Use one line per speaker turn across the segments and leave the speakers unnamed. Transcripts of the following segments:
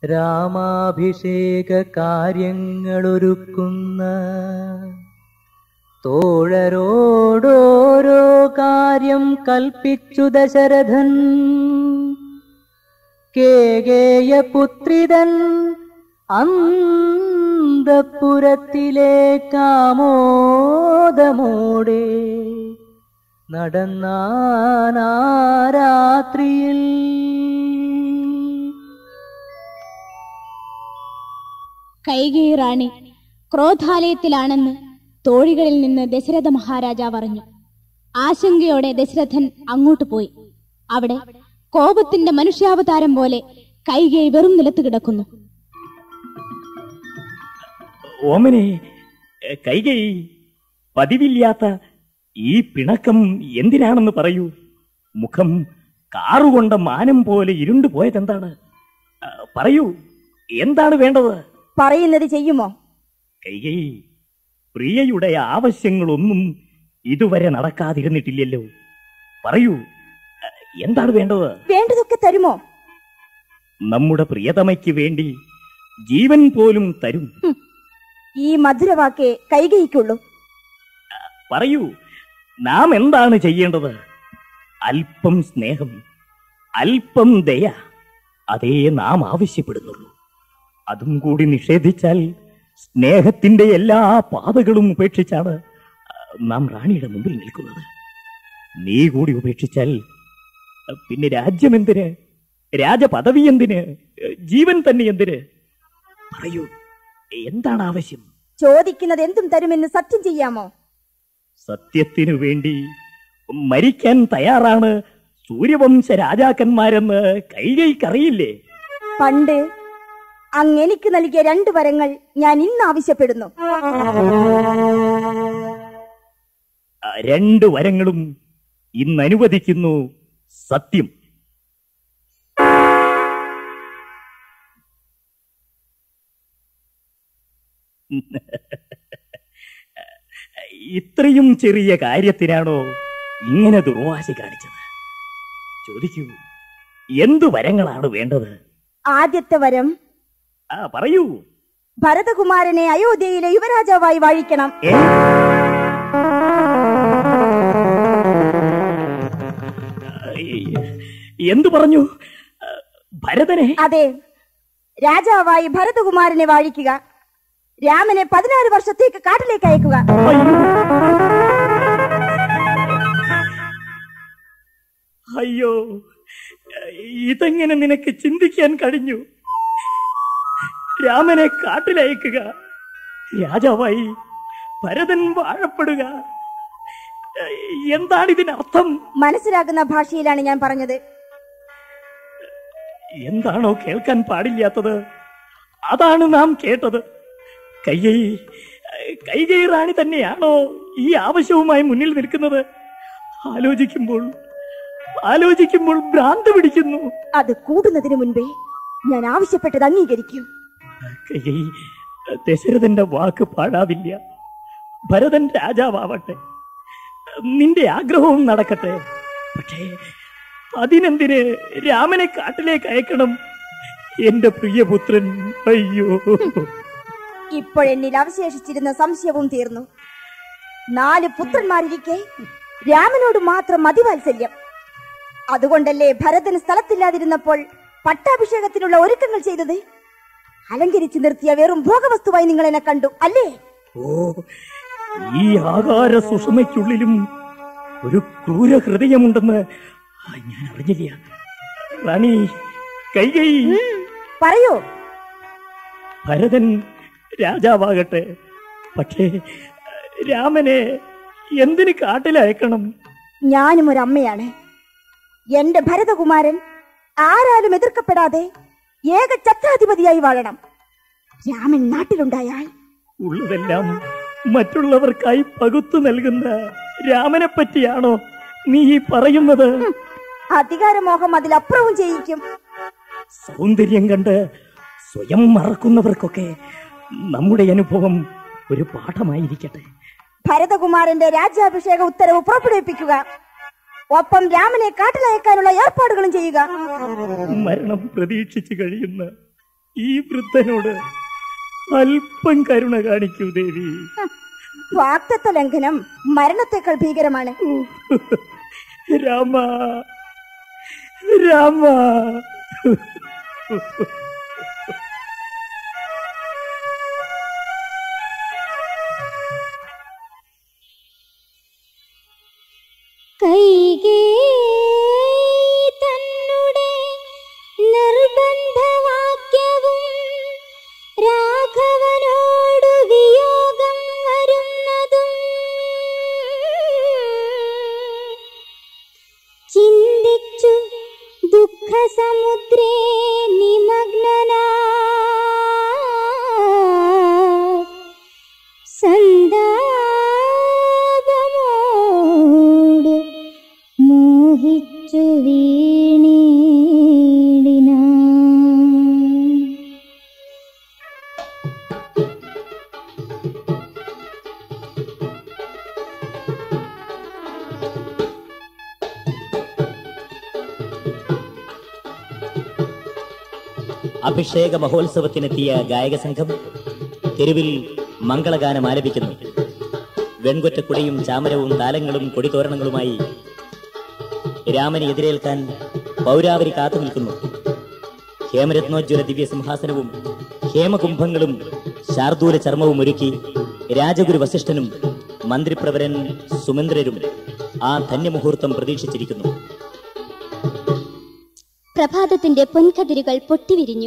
രാമാഭിഷേക കാര്യങ്ങളൊരുക്കുന്ന തോഴരോടോരോ കാര്യം കൽപ്പിച്ചു ദശരഥൻ കേകേയപുത്രിതൻ അന്തപ്പുരത്തിലേക്കാമോദമോടെ നടന്നാനാ രാത്രിയിൽ
കൈകേയി റാണി ക്രോധാലയത്തിലാണെന്ന് തോഴികളിൽ നിന്ന് ദശരഥ മഹാരാജാവ് അറിഞ്ഞു ആശങ്കയോടെ ദശരഥൻ അങ്ങോട്ട് പോയി അവിടെ കോപത്തിന്റെ മനുഷ്യാവതാരം പോലെ കൈകേയി വെറും നിലത്ത് കിടക്കുന്നു
ഓമനെ കൈകൈ പതിവില്ലാത്ത ഈ പിണക്കം എന്തിനാണെന്ന് പറയൂ മുഖം കാറുകൊണ്ട മാനം പോലെ ഇരുണ്ടു പോയതെന്താണ് ആ, പറയൂ എന്താണ് വേണ്ടത്
പറയുന്നത് ചെയ്യുമോ
കൈകൈ പ്രിയയുടെ ആവശ്യങ്ങളൊന്നും ഇതുവരെ നടക്കാതിരുന്നിട്ടില്ലല്ലോ പറയൂ ആ, എന്താണ് വേണ്ടത്
വേണ്ടതൊക്കെ തരുമോ
നമ്മുടെ പ്രിയതമയ്ക്ക് വേണ്ടി ജീവൻ പോലും തരും
ഈ മധുരവാക്കേ കൈകയിക്കുള്ളൂ
പറയൂ നാം എന്താണ് ചെയ്യേണ്ടത് അല്പം സ്നേഹം അല്പം ദയ അതേ നാം ആവശ്യപ്പെടുന്നുള്ളൂ അതും കൂടി നിഷേധിച്ചാൽ സ്നേഹത്തിന്റെ എല്ലാ പാതകളും ഉപേക്ഷിച്ചാണ് ആ, നാം റാണിയുടെ മുമ്പിൽ നിൽക്കുന്നത് നീ കൂടി ഉപേക്ഷിച്ചാൽ ആ, പിന്നെ രാജ്യം എന്തിന് രാജപദവി എന്തിന് ജീവൻ തന്നെ എന്തിന് പറയൂ എന്താണ് ആവശ്യം
ചോദിക്കുന്നത് എന്തും തരുമെന്ന് സത്യം ചെയ്യാമോ
സത്യത്തിനു വേണ്ടി മരിക്കാൻ തയ്യാറാണ് സൂര്യവംശ രാജാക്കന്മാരെന്ന് കൈകൈക്കറിയില്ലേ
പണ്ട് അങ്ങ് എനിക്ക് നൽകിയ രണ്ട് വരങ്ങൾ ഞാൻ ഇന്ന് ആവശ്യപ്പെടുന്നു
ആ രണ്ട് വരങ്ങളും ഇന്ന് അനുവദിക്കുന്നു സത്യം ഇത്രയും ചെറിയ കാര്യത്തിനാണോ ഇങ്ങനെ ദുർവാശി കാണിച്ചത് ചോദിക്കൂ എന്തു വരങ്ങളാണ് വേണ്ടത്
ആദ്യത്തെ വരം
ആ പറയൂ
ഭരതകുമാരനെ അയോധ്യയിലെ യുവരാജാവായി വാഴിക്കണം
ഏ? എന്തു പറഞ്ഞു ഭരതനെ
അതെ രാജാവായി ഭരതകുമാരനെ വാഴിക്കുക രാമനെ പതിനാറ് വർഷത്തേക്ക് കാട്ടിലേക്ക് അയക്കുക
അയ്യോ ഇതെങ്ങനെ നിനക്ക് ചിന്തിക്കാൻ കഴിഞ്ഞു രാമനെ കാട്ടിലയക്കുക രാജാവായി ഭരതൻ വാഴപ്പെടുക എന്താണ് ഇതിനർത്ഥം
മനസ്സിലാകുന്ന ഭാഷയിലാണ് ഞാൻ പറഞ്ഞത്
എന്താണോ കേൾക്കാൻ പാടില്ലാത്തത് അതാണ് നാം കേട്ടത് കയ്യൈ കൈകൈ റാണി തന്നെയാണോ ഈ ആവശ്യവുമായി മുന്നിൽ നിൽക്കുന്നത് ആലോചിക്കുമ്പോൾ ആലോചിക്കുമ്പോൾ ഭ്രാന്ത് പിടിക്കുന്നു
അത് കൂടുന്നതിന് മുൻപേ ഞാൻ ആവശ്യപ്പെട്ടത് അംഗീകരിക്കൂ
കയ്യൈ ദശരഥന്റെ വാക്ക് പാഴാവില്ല ഭരതൻ രാജാവാവട്ടെ നിന്റെ ആഗ്രഹവും നടക്കട്ടെ പക്ഷേ അതിനെന്തിന് രാമനെ കാട്ടിലേക്ക് അയക്കണം എന്റെ പ്രിയപുത്രൻ അയ്യോ
ഇപ്പോഴെന്നിൽ അവശേഷിച്ചിരുന്ന സംശയവും തീർന്നു നാല് പുത്രന്മാരിരിക്കെ രാമനോട് മാത്രം മതിവാത്സല്യം അതുകൊണ്ടല്ലേ ഭരതൻ സ്ഥലത്തില്ലാതിരുന്നപ്പോൾ പട്ടാഭിഷേകത്തിനുള്ള ഒരുക്കങ്ങൾ ചെയ്തത് അലങ്കരിച്ചു നിർത്തിയ വെറും ഭോഗവസ്തുവായി നിങ്ങൾ എന്നെ കണ്ടു അല്ലേ
ഓ ഈ ആകാര സുഷമയ്ക്കുള്ളിലും ഒരു ക്രൂര ഹൃദയമുണ്ടെന്ന് ഞാൻ അറിഞ്ഞില്ല റാണി കൈകൈ
പറയൂ
ഭരതൻ രാജാവാകട്ടെ പക്ഷേ രാമനെ എന്തിന് കാട്ടിലയക്കണം
ഞാനും ഒരു അമ്മയാണ് എന്റെ ഭരതകുമാരൻ ആരാലും എതിർക്കപ്പെടാതെ ഏക ഛത്രാധിപതിയായി വാഴണം രാമൻ നാട്ടിലുണ്ടായാൽ
ഉള്ളതെല്ലാം മറ്റുള്ളവർക്കായി പകുത്തു നൽകുന്ന രാമനെ പറ്റിയാണോ നീ ഈ പറയുന്നത്
അധികാരമോഹം അതിലപ്പുറവും ചെയ്യിക്കും
സൗന്ദര്യം കണ്ട് സ്വയം മറക്കുന്നവർക്കൊക്കെ നമ്മുടെ അനുഭവം ഒരു പാഠമായിരിക്കട്ടെ
ഭരതകുമാരന്റെ രാജ്യാഭിഷേക ഉത്തരവ് പുറപ്പെടുവിപ്പിക്കുക ഒപ്പം രാമനെ കാട്ടിലയക്കാനുള്ള ഏർപ്പാടുകളും ചെയ്യുക
മരണം പ്രതീക്ഷിച്ചു കഴിയുന്ന ഈ വൃദ്ധനോട് അല്പം കരുണ കാണിക്കൂ ദേവി
വാക്തത്വ ലംഘനം മരണത്തെക്കാൾ ഭീകരമാണ്
രാമ രാമ
കൈകേ തന്നുടെ നിർബന്ധവാക്യവും രാഘവനോടു വിയോഗം വരുന്നതും ചിന്തിച്ചു ദുഃഖസമുദ്രേ നിമഗ്നനാ സന്താപമോട് മോഹിച്ചു വീണീടിന
അഭിഷേക മഹോത്സവത്തിനെത്തിയ ഗായക സംഘം തെരുവിൽ മംഗളഗാനം ആലപിക്കുന്നു വെൺകൊറ്റക്കുടയും ചാമരവും താലങ്ങളും കൊടിതോരണങ്ങളുമായി രാമനെ എതിരേൽക്കാൻ പൗരാവരി കാത്തു നിൽക്കുന്നു ഹേമരത്നോജ്വല ദിവ്യ സിംഹാസനവും ഹേമകുംഭങ്ങളും ശാർദൂല ചർമ്മവും ഒരുക്കി രാജഗുരു വസിഷ്ഠനും മന്ത്രിപ്രവരൻ സുമന്ത്രരും ആ ധന്യമുഹൂർത്തം പ്രതീക്ഷിച്ചിരിക്കുന്നു
പ്രഭാതത്തിന്റെ പൊൻകതിരുകൾ പൊട്ടിവിരിഞ്ഞു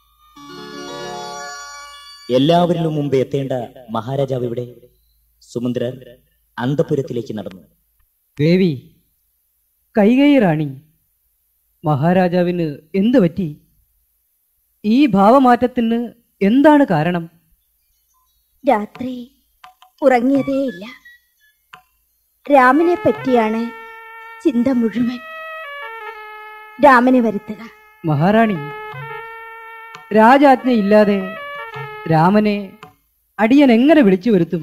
എല്ലാവരിലും മുമ്പ് എത്തേണ്ട മഹാരാജാവ് ഇവിടെ സുമന്ത്രർ അന്തപുരത്തിലേക്ക് നടന്നു
ദേവി കൈകൈ റാണി മഹാരാജാവിന് എന്തു പറ്റി ഈ ഭാവമാറ്റത്തിന് എന്താണ് കാരണം
രാത്രി ഉറങ്ങിയതേയില്ല രാമനെ പറ്റിയാണ് ചിന്ത മുഴുവൻ രാമനെ വരുത്തുക
മഹാറാണി രാജാജ്ഞയില്ലാതെ രാമനെ അടിയൻ എങ്ങനെ വിളിച്ചു വരുത്തും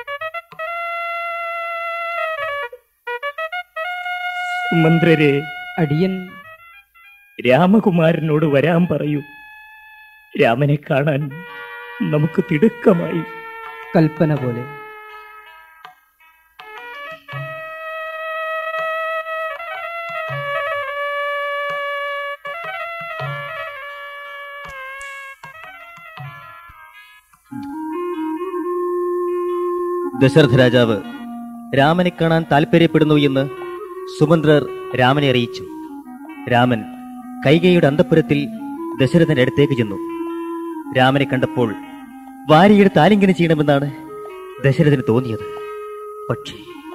മന്ത്രരെ
അടിയൻ
രാമകുമാരനോട് വരാൻ പറയൂ രാമനെ കാണാൻ നമുക്ക് തിടുക്കമായി
കൽപ്പന പോലെ
ദശരഥ രാജാവ് രാമനെ കാണാൻ താല്പര്യപ്പെടുന്നു എന്ന് സുമന്ത്രർ രാമനെ അറിയിച്ചു രാമൻ കൈകയുടെ അന്തപുരത്തിൽ ദശരഥന്റെ അടുത്തേക്ക് ചെന്നു രാമനെ കണ്ടപ്പോൾ വാരിയെടുത്ത് ആലിംഗനം ചെയ്യണമെന്നാണ് ദശരഥന് തോന്നിയത് പക്ഷേ